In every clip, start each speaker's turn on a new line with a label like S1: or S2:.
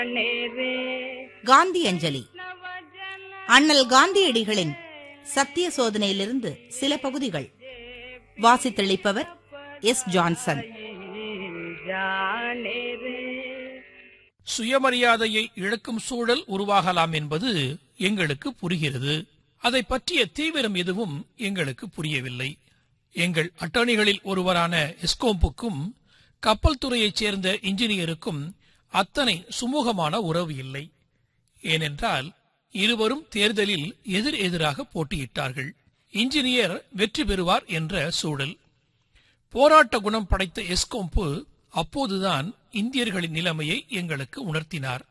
S1: காந்தி அஞ்சலி அண்ணல் காந்தியடிகளின் சத்திய சோதனையிலிருந்து சில பகுதிகள் வாசித்தளிப்பவர் எஸ் ஜான்சன்
S2: சுயமரியாதையை இழக்கும் சூழல் உருவாகலாம் என்பது எங்களுக்கு புரிகிறது அதை பற்றிய தீவிரம் எதுவும் எங்களுக்கு புரியவில்லை எங்கள் அட்டர்னிகளில் ஒருவரான எஸ்கோம்புக்கும் கப்பல் துறையைச் சேர்ந்த இன்ஜினியருக்கும் அத்தனை சுமூகமான உறவு இல்லை ஏனென்றால் இருவரும் தேர்தலில் எதிர் எதிராக போட்டியிட்டார்கள் இன்ஜினியர் வெற்றி பெறுவார் என்ற சூழல் போராட்ட குணம் படைத்த எஸ்கோம்பு அப்போதுதான் இந்தியர்களின் நிலைமையை எங்களுக்கு உணர்த்தினார்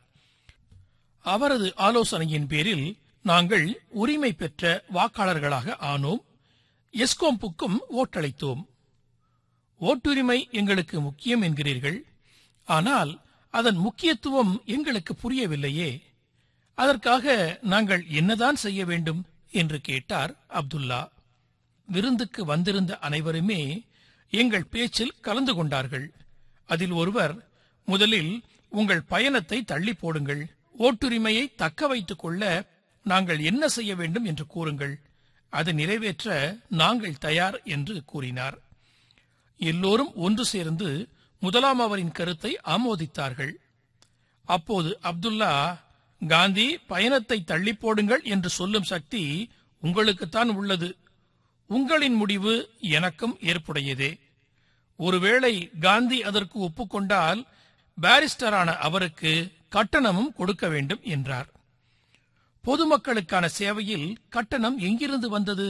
S2: அவரது ஆலோசனையின் பேரில் நாங்கள் உரிமை பெற்ற வாக்காளர்களாக ஆனோம் எஸ்கோம்புக்கும் ஓட்டளித்தோம் ஓட்டுரிமை எங்களுக்கு முக்கியம் என்கிறீர்கள் ஆனால் அதன் முக்கியத்துவம் எங்களுக்கு புரியவில்லையே அதற்காக நாங்கள் என்னதான் செய்ய வேண்டும் என்று கேட்டார் அப்துல்லா விருந்துக்கு வந்திருந்த அனைவருமே எங்கள் பேச்சில் கலந்து கொண்டார்கள் அதில் ஒருவர் முதலில் உங்கள் பயணத்தை தள்ளி போடுங்கள் ஓட்டுரிமையை தக்க வைத்துக் கொள்ள நாங்கள் என்ன செய்ய வேண்டும் என்று கூறுங்கள் அதை நிறைவேற்ற நாங்கள் தயார் என்று கூறினார் எல்லோரும் ஒன்று சேர்ந்து முதலாம் அவரின் கருத்தை ஆமோதித்தார்கள் அப்போது அப்துல்லா காந்தி பயணத்தை தள்ளி போடுங்கள் என்று சொல்லும் சக்தி உங்களுக்குத்தான் உள்ளது உங்களின் முடிவு எனக்கும் ஏற்புடையதே ஒருவேளை காந்தி அதற்கு ஒப்புக்கொண்டால் பாரிஸ்டரான அவருக்கு கட்டணமும் கொடுக்க வேண்டும் என்றார் பொதுமக்களுக்கான சேவையில் கட்டணம் எங்கிருந்து வந்தது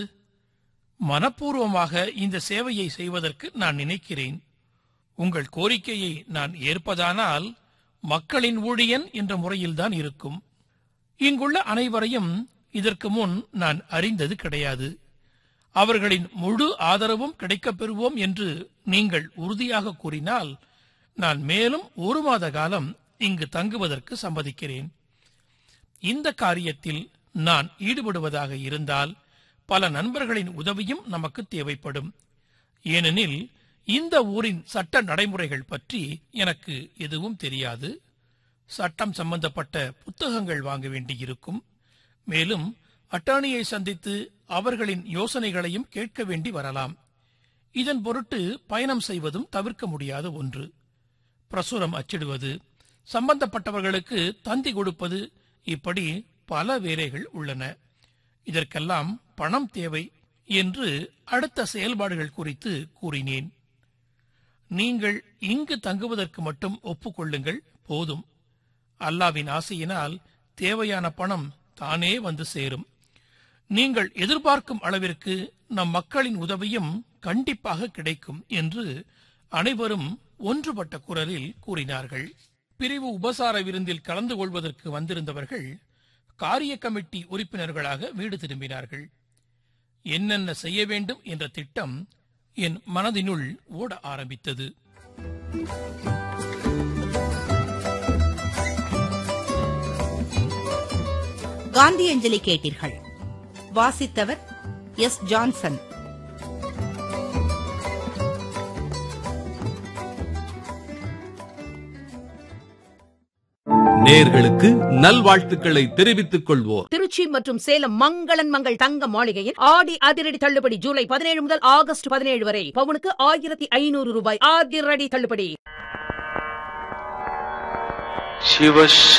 S2: மனப்பூர்வமாக இந்த சேவையை செய்வதற்கு நான் நினைக்கிறேன் உங்கள் கோரிக்கையை நான் ஏற்பதானால் மக்களின் ஊழியன் என்ற முறையில்தான் இருக்கும் இங்குள்ள அனைவரையும் இதற்கு முன் நான் அறிந்தது கிடையாது அவர்களின் முழு ஆதரவும் கிடைக்கப் பெறுவோம் என்று நீங்கள் உறுதியாக கூறினால் நான் மேலும் ஒரு மாத காலம் இங்கு தங்குவதற்கு சம்மதிக்கிறேன் இந்த காரியத்தில் நான் ஈடுபடுவதாக இருந்தால் பல நண்பர்களின் உதவியும் நமக்கு தேவைப்படும் ஏனெனில் இந்த ஊரின் சட்ட நடைமுறைகள் பற்றி எனக்கு எதுவும் தெரியாது சட்டம் சம்பந்தப்பட்ட புத்தகங்கள் வாங்க வேண்டியிருக்கும் மேலும் அட்டார்னியை சந்தித்து அவர்களின் யோசனைகளையும் கேட்க வேண்டி வரலாம் இதன் பொருட்டு பயணம் செய்வதும் தவிர்க்க முடியாத ஒன்று பிரசுரம் அச்சிடுவது சம்பந்தப்பட்டவர்களுக்கு தந்தி கொடுப்பது இப்படி பல வேலைகள் உள்ளன இதற்கெல்லாம் பணம் தேவை என்று அடுத்த செயல்பாடுகள் குறித்து கூறினேன் நீங்கள் இங்கு தங்குவதற்கு மட்டும் ஒப்புக்கொள்ளுங்கள் போதும் அல்லாவின் ஆசையினால் தேவையான பணம் தானே வந்து சேரும் நீங்கள் எதிர்பார்க்கும் அளவிற்கு நம் மக்களின் உதவியும் கண்டிப்பாக கிடைக்கும் என்று அனைவரும் ஒன்றுபட்ட குரலில் கூறினார்கள் பிரிவு உபசார விருந்தில் கலந்து கொள்வதற்கு வந்திருந்தவர்கள் காரிய கமிட்டி உறுப்பினர்களாக வீடு திரும்பினார்கள் என்னென்ன செய்ய வேண்டும் என்ற திட்டம் என் மனதினுள் ஓட ஆரம்பித்தது
S1: காந்தி அஞ்சலி கேட்டீர்கள் வாசித்தவர் எஸ் ஜான்சன்
S3: நேர்களுக்கு நல்வாழ்த்துக்களை தெரிவித்துக் கொள்வோர்
S4: திருச்சி மற்றும் சேலம் மங்களன் மங்கள் தங்க மாளிகையில் ஆடி அதிரடி தள்ளுபடி ஜூலை பதினேழு முதல் ஆகஸ்ட் பதினேழு வரை பவுனுக்கு ஆயிரத்தி ஐநூறு ரூபாய் அதிரடி தள்ளுபடி
S5: शिव